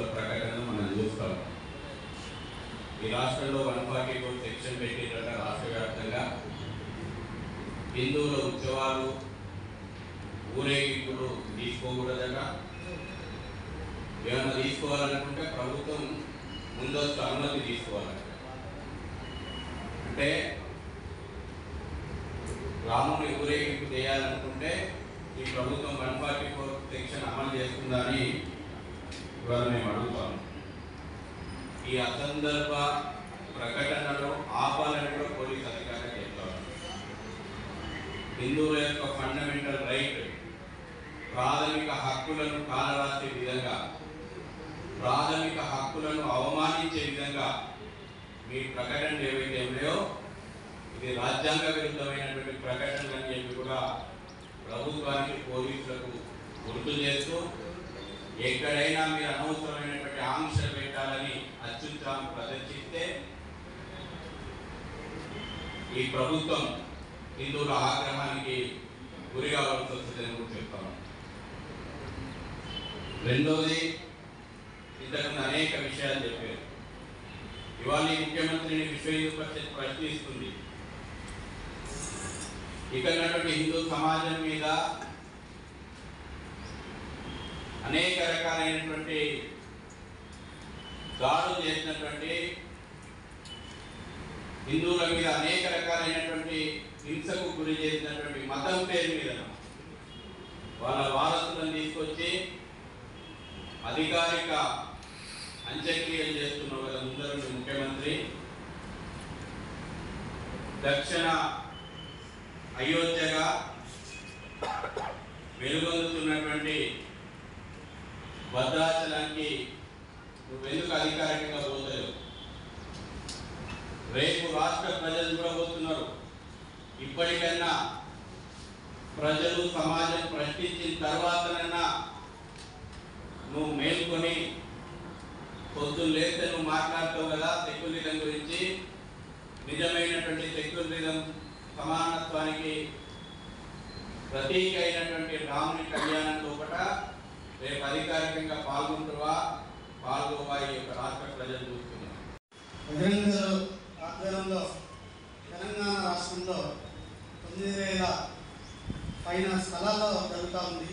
పోలీసుల ప్రకటనను మనం చూస్తాం ఈ రాష్ట్రంలో వన్ ఫార్టీ ఫోర్ సెక్షన్ పెట్టినట్ట రాష్ట్ర వ్యాప్తంగా హిందువుల ఉత్సవాలు ఊరేగింపులు తీసుకోకూడదట ఏమైనా తీసుకోవాలనుకుంటే ప్రభుత్వం ముందస్తు అనుమతి తీసుకోవాలట అంటే రాముని ఊరేగింపు చేయాలనుకుంటే ఈ ప్రభుత్వం వన్ ఫార్టీ ఫోర్ సెక్షన్ అమలు చేస్తుందని ఇవాళ మేము అడుగుతాము ఈ అసందర్భ ప్రకటనలో ఆపాలని కూడా పోలీస్ అధికారులు చెప్తారు హిందువుల యొక్క ఫండమెంటల్ రైట్ ప్రాథమిక హక్కులను కాలరాసే విధంగా ప్రాథమిక హక్కులను అవమానించే విధంగా మీ ప్రకటనలు ఏవైతే ఉన్నాయో ఇది రాజ్యాంగ విరుద్ధమైనటువంటి ప్రకటనలు అని చెప్పి కూడా ప్రభుత్వానికి పోలీసులకు గుర్తు చేస్తూ ఎక్కడైనా మీరు అనవసరమైనటువంటి ఆంక్షలు పెట్టాలని అత్యుత్సాహం ప్రదర్శిస్తే ఈ ప్రభుత్వం హిందువుల ఆగ్రహానికి గురి కావాల్సి వస్తుందని కూడా చెప్తాను రెండవది ఇంతకుముందు అనేక విషయాలు చెప్పారు ఇవాళ ఈ ముఖ్యమంత్రిని విశ్వ హిందూ పరిషత్ ప్రశ్నిస్తుంది ఇక్కడ ఉన్నటువంటి హిందూ సమాజం మీద అనేక రకాలైనటువంటి దాడులు చేసినటువంటి హిందువుల మీద అనేక రకాలైనటువంటి హింసకు గురి చేసినటువంటి మతం పేరు మీద వాళ్ళ వారసులను తీసుకొచ్చి అధికారిక అంత్యక్రియలు చేస్తున్న కదా ముందరుండి ముఖ్యమంత్రి దక్షిణ అయోధ్యగా వెలుగొందుతున్నటువంటి భద్రాచలానికి నువ్వెందుకు అధికారికంగా పోతలేవు రేపు రాష్ట్ర ప్రజలు కూడా పోతున్నారు ఇప్పటికైనా ప్రజలు సమాజం ప్రశ్నించిన తర్వాతనైనా నువ్వు మేల్కొని పొద్దున్న లేస్తే నువ్వు మాట్లాడతావు కదా సెక్యులరిజం గురించి నిజమైనటువంటి సెక్యులరిజం సమానత్వానికి ప్రతీక అయినటువంటి రాముని కళ్యాణం లోపల రేపు అధికారికంగా పాల్గొంటువా పాల్గొవా ఈ యొక్క రాష్ట్ర ప్రజలు చూస్తున్నారు బజరంగదళ ఆధ్వర్యంలో తెలంగాణ రాష్ట్రంలో తొమ్మిది వేల పైన స్థలాల్లో జరుగుతూ ఉంది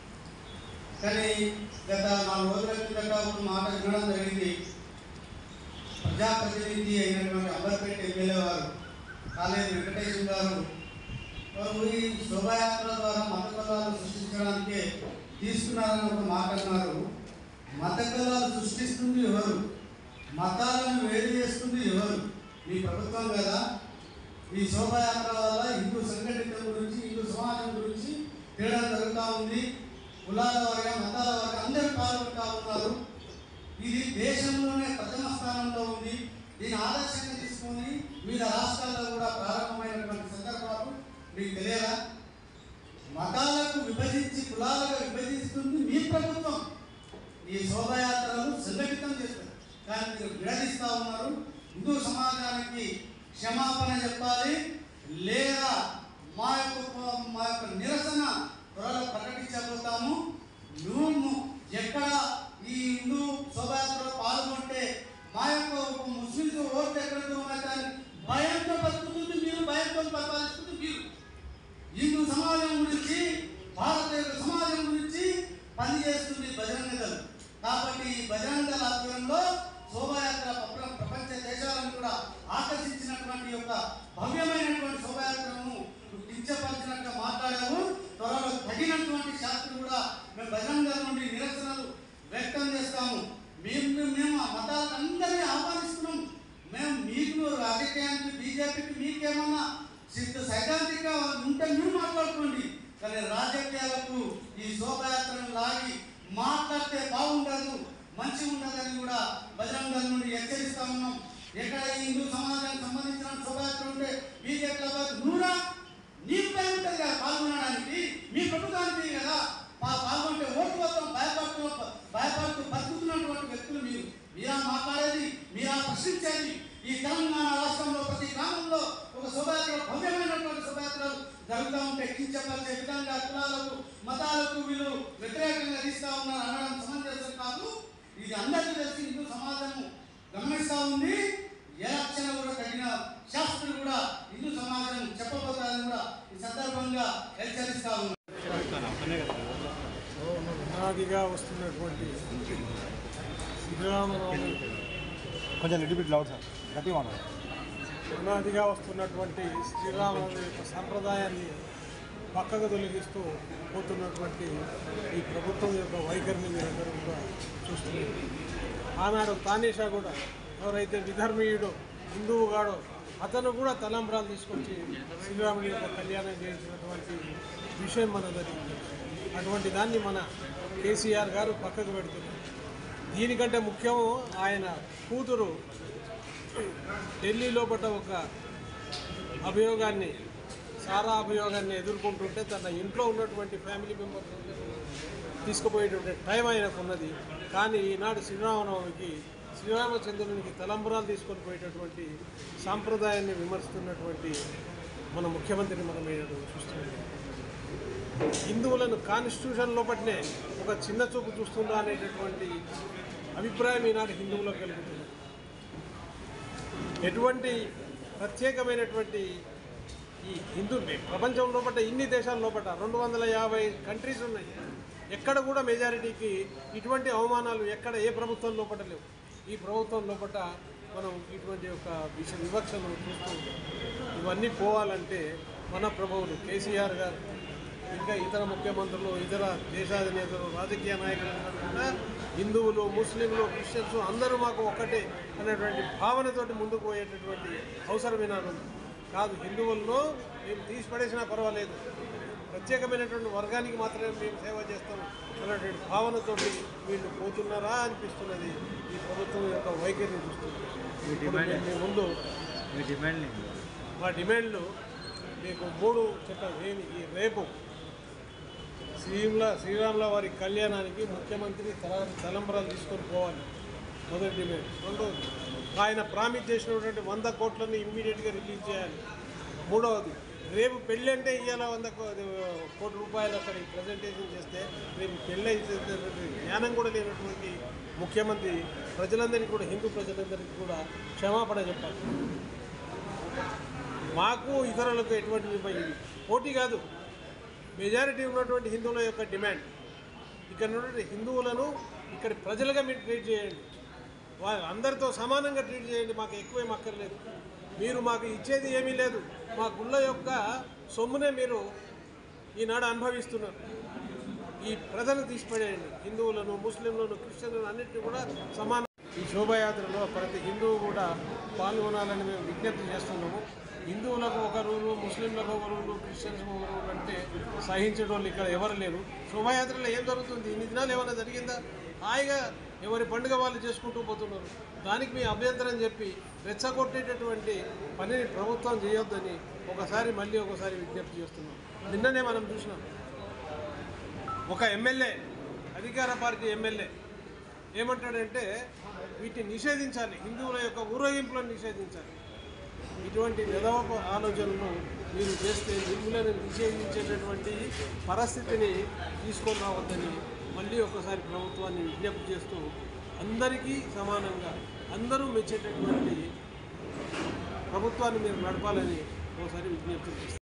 కానీ గత నాలుగు రోజుల కిందట ఒక మాట వినడం జరిగింది ప్రజాప్రతినిధి అయినటువంటి అంబర్పేట ఎమ్మెల్యే వారు కాలేజీ వెంకటేశ్వర గారు వారు ఈ శోభాయాత్ర ద్వారా మత కులాలు సృష్టించడానికి తీసుకున్నారని ఒక మాట అన్నారు మత కులాలు సృష్టిస్తుంది ఎవరు మతాలను వేరు చేస్తుంది ఎవరు మీ ప్రభుత్వం కదా ఈ శోభాయాత్ర వల్ల హిందూ సంఘటిత గురించి హిందూ సమాజం గురించి తేడా జరుగుతూ ఉంది కులాల వారిగా మతాల వారిగా అందరూ పాల్గొంటా ఉన్నారు ఇది దేశంలోనే ప్రథమ స్థానంలో ఉంది దీన్ని ఆదర్శంగా తీసుకొని వివిధ రాష్ట్రాల్లో కూడా ప్రారంభమైనటువంటి సందర్భాలు మీకు తెలియదా మతాలకు విభజించి కులాలుగా విభజిస్తుంది మీ ప్రభుత్వం ఈ శోభయాత్రలు సంఘటితం చేస్తారు కానీ మీరు విడదీస్తా ఉన్నారు హిందూ సమాజానికి క్షమాపణ చెప్పాలి లేదా మా యొక్క మా యొక్క నిరసన త్వరలో ప్రకటించబోతాము నువ్వు ఎక్కడ ఈ హిందూ శోభయాత్రలో పాల్గొంటే మా యొక్క ముస్లింస్ ఓట్లు ఎక్కడ ఉన్నాయి కానీ భయంతో బతుకుతుంది మీరు భయంతో పరిపాలిస్తుంది మీరు హిందూ సమాజం గురించి భారత యొక్క సమాజం గురించి పనిచేస్తుంది బజరంగ దళం కాబట్టి ఈ బజరంగ దళ ఆధ్వర్యంలో శోభాయాత్ర ప్ర- ప్రపంచ దేశాలను కూడా ఆకర్షించినటువంటి యొక్క భవ్యమైనటువంటి శోభాయాత్రను నువ్వు కించపరిచినట్టుగా మాట్లాడాము త్వరలో తగినటువంటి శాస్త్రం కూడా మేము బజరంగ దళం నుండి నిరసనలు వ్యక్తం చేస్తాము మేము మేము- మేము ఆ మతాలకు అందరినీ ఆహ్వానిస్తున్నాం మేము మీకు రాజకీయానికి బీజేపీకి మీకేమన్నా సిద్ధ సైద్ధాంతిక ఉంటే మీరు మాట్లాడుకోండి కానీ రాజకీయాలకు ఈ శోభయాత్రను లాగి మాట్లాడితే బాగుండదు మంచి ఉండదని కూడా బజరంగ దళం నుండి హెచ్చరిస్తా ఉన్నాం ఎక్కడ ఈ హిందూ సమాజానికి సంబంధించిన శోభయాత్ర ఉంటే బీజేపీ నూరా నీకు భయం ఉంటుంది కదా పాల్గొనడానికి మీ ప్రభుత్వానికి కదా పా- పాల్గొంటే ఓటు మొత్తం భయపడుతూ భయపడుతూ బతుకుతున్నటువంటి వ్యక్తులు మీరు మీరా మాట్లాడేది మీరా ప్రశ్నించేది ఈ తెలంగాణ రాష్ట్రంలో ప్రతి గ్రామంలో ఒక శోభయాత్ర భవ్యమైనటువంటి శోభయాత్రలు జరుగుతూ ఉంటే కించపరిచే విధంగా కులాలకు మతాలకు వీళ్ళు వ్యతిరేకంగా తీస్తా ఉన్నారు అనడం సమంజసం కాదు ఇది అందరికీ తెలిసి హిందూ సమాజం గమనిస్తూ ఉంది ఎలక్షన్ కూడా తగిన శాస్త్రులు కూడా హిందూ సమాజం చెప్పబోతారని కూడా ఈ సందర్భంగా హెచ్చరిస్తా ఉన్నారు అనాదిగా వస్తున్నటువంటి శ్రీరామనవమి కొంచెం లిటిల్ బిట్ లౌడ్ సార్ గట్టిగా ఉండదు అనాదిగా వస్తున్నటువంటి శ్రీరామనవమి యొక్క సంప్రదాయాన్ని పక్కకు తొలగిస్తూ పోతున్నటువంటి ఈ ప్రభుత్వం యొక్క వైఖరిని మీరందరూ కూడా చూస్తున్నారు ఆనాడు తానేషా కూడా ఎవరైతే విధర్మీయుడో హిందువు గాడో అతను కూడా తలంబ్రాలు తీసుకొచ్చి శ్రీరాముడి యొక్క కళ్యాణం చేయించినటువంటి విషయం మనదరికి అటువంటి దాన్ని మన కేసీఆర్ గారు పక్కకు పెడుతున్నారు దీనికంటే ముఖ్యం ఆయన కూతురు ఢిల్లీలో పడ్డ ఒక అభియోగాన్ని సారా అభియోగాన్ని ఎదుర్కొంటుంటే తన ఇంట్లో ఉన్నటువంటి ఫ్యామిలీ మెంబర్స్ తీసుకుపోయేటువంటి టైం ఆయనకు ఉన్నది కానీ ఈనాడు శ్రీరామనవమికి శ్రీరామచంద్రునికి తలంబరాలు తీసుకొని పోయేటటువంటి సాంప్రదాయాన్ని విమర్శిస్తున్నటువంటి మన ముఖ్యమంత్రిని మనం ఈనాడు చూస్తున్నాం హిందువులను కాన్స్టిట్యూషన్ లోపట్నే ఒక చిన్న చూపు చూస్తుందా అనేటటువంటి అభిప్రాయం ఈనాడు హిందువులకు కలుగుతుంది ఎటువంటి ప్రత్యేకమైనటువంటి ఈ హిందూ ప్రపంచం లోపల ఇన్ని దేశాల లోపల రెండు వందల యాభై కంట్రీస్ ఉన్నాయి ఎక్కడ కూడా మెజారిటీకి ఇటువంటి అవమానాలు ఎక్కడ ఏ ప్రభుత్వం లోపల లేవు ఈ ప్రభుత్వం లోపల మనం ఇటువంటి ఒక విష వివక్షను చూస్తూ ఉంటాం. ఇవన్నీ పోవాలంటే మన ప్రభువులు కేసీఆర్ గారు ఇంకా ఇతర ముఖ్యమంత్రులు ఇతర దేశాధినేతలు రాజకీయ నాయకులు అందరూ కూడా హిందువులు ముస్లింలు క్రిస్టియన్స్ అందరూ మాకు ఒక్కటే అనేటువంటి భావనతోటి ముందుకు పోయేటటువంటి అవసరం ఈనాడు ఉంది. కాదు హిందువులను మేము తీసి పడేసినా పర్వాలేదు ప్రత్యేకమైనటువంటి వర్గానికి మాత్రమే మేము సేవ చేస్తాం అనేటువంటి భావనతోటి వీళ్ళు పోతున్నారా అనిపిస్తున్నది ఈ ప్రభుత్వం యొక్క వైఖరిని చూస్తుంది ఇప్పుడు మేము మీ ముందు మీ డిమాండ్ మా డిమాండ్లు మీకు మూడు చెప్పాను ఏమి ఈ రేపు శ్రీల శ్రీరాముల వారి కళ్యాణానికి ముఖ్యమంత్రి తల తలంబరాలు తీసుకొని పోవాలి మొదటి డిమాండ్ రెండవది ఆయన ప్రామిస్ చేసినటువంటి వంద కోట్లను ఇమ్మీడియట్గా రిలీజ్ చేయాలి మూడవది రేపు పెళ్ళి అంటే ఇవాళ వంద కో- అది, కోటి రూపాయలు అక్కడ ప్రజెంటేషన్ చేస్తే రేపు పెళ్ళి అయిపోతున్నటువంటి జ్ఞానం కూడా లేనటువంటి ముఖ్యమంత్రి ప్రజలందరికీ కూడా హిందూ ప్రజలందరికీ కూడా క్షమాపణ చెప్పాలి మాకు ఇతరులకు ఎటువంటి ఇబ్బంది పోటీ కాదు మెజారిటీ ఉన్నటువంటి హిందువుల యొక్క డిమాండ్ ఇక్కడ ఉన్నటువంటి హిందువులను ఇక్కడ ప్రజలుగా మీరు ట్రీట్ చేయండి వారు అందరితో సమానంగా ట్రీట్ చేయండి మాకు ఎక్కువేం అక్కర్లేదు మీరు మాకు ఇచ్చేది ఏమీ లేదు మా గుళ్ళ యొక్క సొమ్మునే మీరు ఈనాడు అనుభవిస్తున్నారు ఈ ప్రజలు తీసిపడేయండి హిందువులను ముస్లింలను క్రిస్టియన్లను అన్నింటినీ కూడా సమాన ఈ శోభాయాత్రలో ప్రతి హిందువు కూడా పాల్గొనాలని మేము విజ్ఞప్తి చేస్తున్నాము హిందువులకు ఒక రూలు ముస్లింలకు ఒక రూలు క్రిస్టియన్స్కి ఒక రూలు అంటే సహించడం వాళ్ళు ఇక్కడ ఎవరు లేరు శోభాయాత్రలో ఏం జరుగుతుంది ఇన్ని దినాలు ఏమైనా జరిగిందా హాయిగా ఎవరి పండుగ వాళ్ళు చేసుకుంటూ పోతున్నారు దానికి మీ అభ్యంతరం చెప్పి రెచ్చగొట్టేటటువంటి పనిని ప్రభుత్వం చేయొద్దని ఒకసారి మళ్ళీ ఒకసారి విజ్ఞప్తి చేస్తున్నాం నిన్ననే మనం చూసినాం ఒక ఎమ్మెల్యే అధికార పార్టీ ఎమ్మెల్యే ఏమంటాడంటే వీటిని నిషేధించాలి హిందువుల యొక్క ఊరేగింపులను నిషేధించాలి ఇటువంటి నిరవప ఆలోచనలు మీరు చేస్తే హిందువులను నిషేధించేటటువంటి పరిస్థితిని తీసుకొని రావద్దని మళ్ళీ ఒకసారి ప్రభుత్వాన్ని విజ్ఞప్తి చేస్తూ అందరికీ సమానంగా అందరూ మెచ్చేటటువంటి ప్రభుత్వాన్ని మీరు నడపాలని ఒకసారి విజ్ఞప్తి చేస్తారు